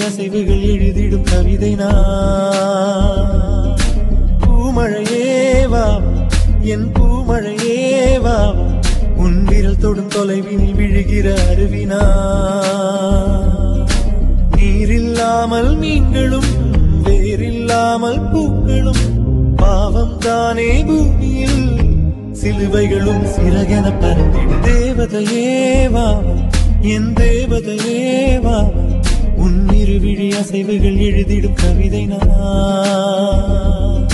அசைவுகள் எழுதிடும் கவிதை நான் பூமழையேவா என் பூமழையேவா உன் விரல் தொடும் தொலைவினில் விழுகிற அருவினா நீரில்லாமல் மீன்களும் வேரில்லாமல் பூக்களும் பாவம் தானே பூமியில் சிலுவைகளும் சிறகென பறந்திடு தேவதையேவா என் தேவதையேவா உன் இருவிழி அசைவுகள் எழுதிடும் கவிதை நான்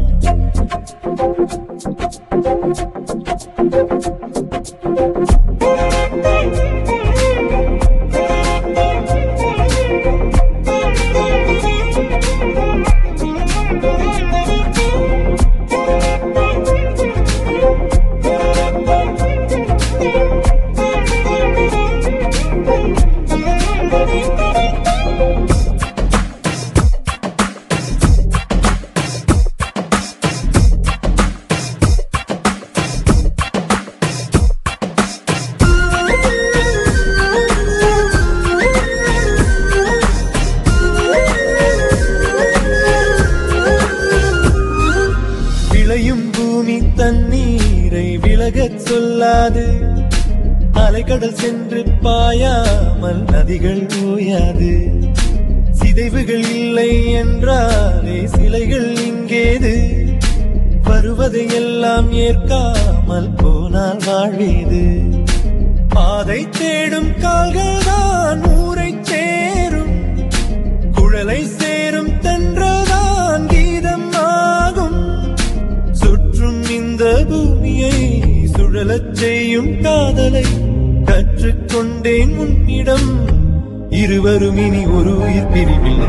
விளையும் பூமி தண்ணீரை விலகச் சொல்லாது அலைக்கடல் சென்று பாயாமல் நதிகள் ஓயாது சிதைவுகள் இல்லை என்றாலே சிலைகள் இங்கேது வருவதை எல்லாம் ஏற்காமல் போனால் வாழ்வேது பாதை தேடும் கால்கள் தான் ஊரை சேரும் குழலை சேரும் தென்றதான் கீதம் ஆகும் சுற்றும் இந்த பூமியை சுழலச் செய்யும் காதலை கற்றுக்கொண்டேன் உன்னிடம் இருவரும் இனி ஒரு உயிர் பிரிவில்லை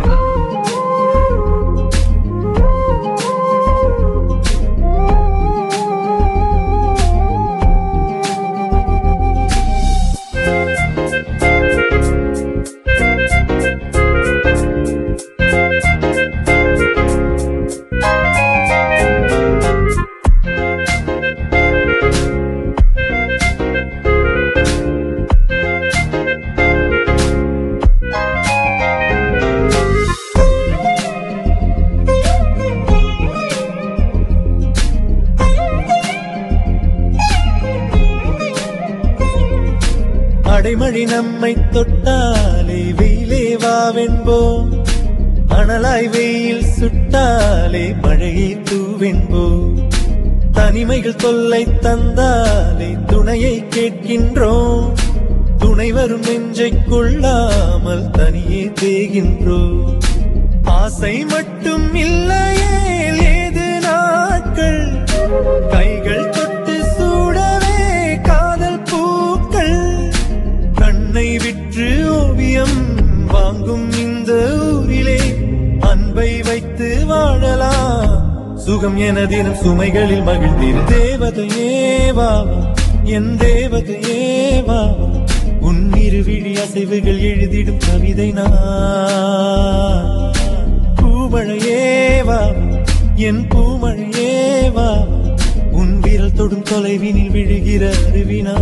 அடைமழை நம்மை தொட்டாலே வெயிலே வாவென்போம் அனலாய் வெயில் சுட்டாலே மழையை தூவென்போம் தனிமைகள் தொல்லை தந்தாலே துணையை கேட்கின்றோம் துணை வரும் நெஞ்சை கொள்ளாமல் தனியே தேகின்றோம் ஆசை மட்டும் இல்லையே ஏது நாட்கள் கைகள் தொட்டு சூடவே காதல் பூக்கள் கண்ணை விற்று ஓவியம் வாங்கும் இந்த ஊரிலே அன்பை வைத்து வாழலாம் சுகம் என தினம் சுமைகளில் மகிழ்ந்தீர் தேவதையேவா என் தேவதையேவா உன் இருவிழி அசைவுகள் எழுதிடும் கவிதை நான் பூமழையேவா என் பூமழையேவா உன் விரல் தொடும் தொலைவினில் விழுகிற அருவினா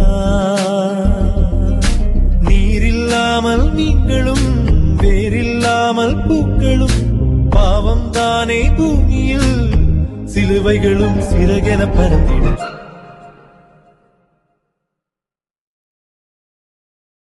நீரில்லாமல் மீன்களும் வேரில்லாமல் பூக்களும் பாவம் தானே பூமியில் சிலுவைகளும் சிறகென பறந்திடும்